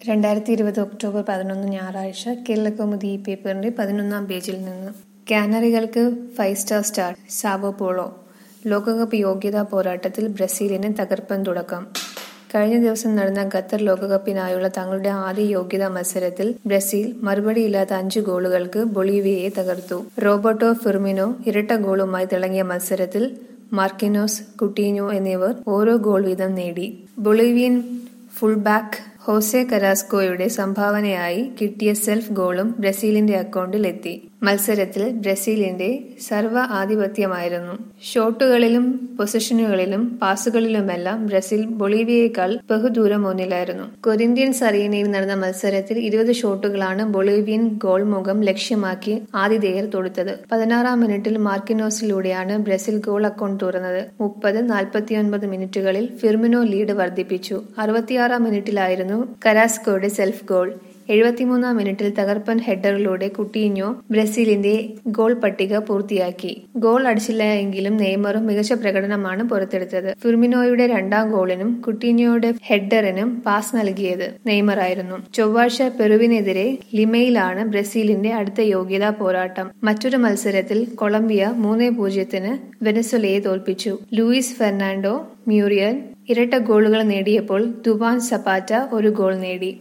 രണ്ടായിരത്തി ഇരുപത് ഒക്ടോബർ പതിനൊന്ന് ഞായറാഴ്ച കേരളകൗമുദി ഈ പേപ്പറിന്റെ പതിനൊന്നാം പേജിൽ നിന്ന് കാനറികൾക്ക് five star star Sao Paulo ലോകകപ്പ് യോഗ്യതാ പോരാട്ടത്തിൽ ബ്രസീലിന് തകർപ്പൻ തുടക്കം കഴിഞ്ഞ ദിവസം നടന്ന ഖത്തർ ലോകകപ്പിനായുള്ള തങ്ങളുടെ ആദ്യ യോഗ്യതാ മത്സരത്തിൽ ബ്രസീൽ മറുപടിയില്ലാത്ത അഞ്ച് ഗോളുകൾക്ക് ബൊളീവിയയെ തകർത്തു റോബർട്ടോ ഫിർമിനോ ഇരട്ട ഗോളുമായി തിളങ്ങിയ മത്സരത്തിൽ മാർക്കിനോസ് കുട്ടീഞ്ഞോ എന്നിവർ ഓരോ ഗോൾ വീതം നേടി ബൊളീവിയൻ ഫുൾബാക്ക് ഹോസെ കരാസ്കോയുടെ സംഭാവനയായി കിട്ടിയ സെൽഫ് ഗോളും ബ്രസീലിന്റെ അക്കൗണ്ടിൽ എത്തി മത്സരത്തിൽ ബ്രസീലിന്റെ സർവ്വ ആധിപത്യമായിരുന്നു ഷോട്ടുകളിലും പൊസിഷനുകളിലും പാസുകളിലുമെല്ലാം ബ്രസീൽ ബൊളീവിയയേക്കാൾ ബഹുദൂരം മുന്നിലായിരുന്നു കൊരിന്ത്യൻസ് അറീനയിൽ നടന്ന മത്സരത്തിൽ ഇരുപത് ഷോട്ടുകളാണ് ബൊളീവിയൻ ഗോൾ മുഖം ലക്ഷ്യമാക്കി ആതിഥേയർ തൊടുത്തത് പതിനാറാം മിനിറ്റിൽ മാർക്കിനോസിലൂടെയാണ് ബ്രസീൽ ഗോൾ അക്കൗണ്ട് തുറന്നത് മുപ്പത് നാൽപ്പത്തിയൊൻപത് മിനിറ്റുകളിൽ ഫിർമിനോ ലീഡ് വർദ്ധിപ്പിച്ചു അറുപത്തിയാറാം മിനിറ്റിലായിരുന്നു കരാസ്കോയുടെ സെൽഫ് ഗോൾ എഴുപത്തിമൂന്നാം മിനിറ്റിൽ തകർപ്പൻ ഹെഡറിലൂടെ കുട്ടീഞ്ഞോ ബ്രസീലിന്റെ ഗോൾ പട്ടിക പൂർത്തിയാക്കി ഗോൾ അടിച്ചില്ല എങ്കിലും നെയ്മറും മികച്ച പ്രകടനമാണ് പുറത്തെടുത്തത് ഫിർമിനോയുടെ രണ്ടാം ഗോളിനും കുട്ടീഞ്ഞോയുടെ ഹെഡറിനും പാസ് നൽകിയത് നെയ്മറായിരുന്നു ചൊവ്വാഴ്ച പെറുവിനെതിരെ ലിമയിലാണ് ബ്രസീലിന്റെ അടുത്ത യോഗ്യതാ പോരാട്ടം മറ്റൊരു മത്സരത്തിൽ കൊളംബിയ മൂന്നേ പൂജ്യത്തിന് വെനസ്വലയെ തോൽപ്പിച്ചു ലൂയിസ് ഫെർണാണ്ടോ മ്യൂറിയൽ ഇരട്ട ഗോളുകൾ നേടിയപ്പോൾ ദുവാൻ സപാറ്റ ഒരു ഗോൾ നേടി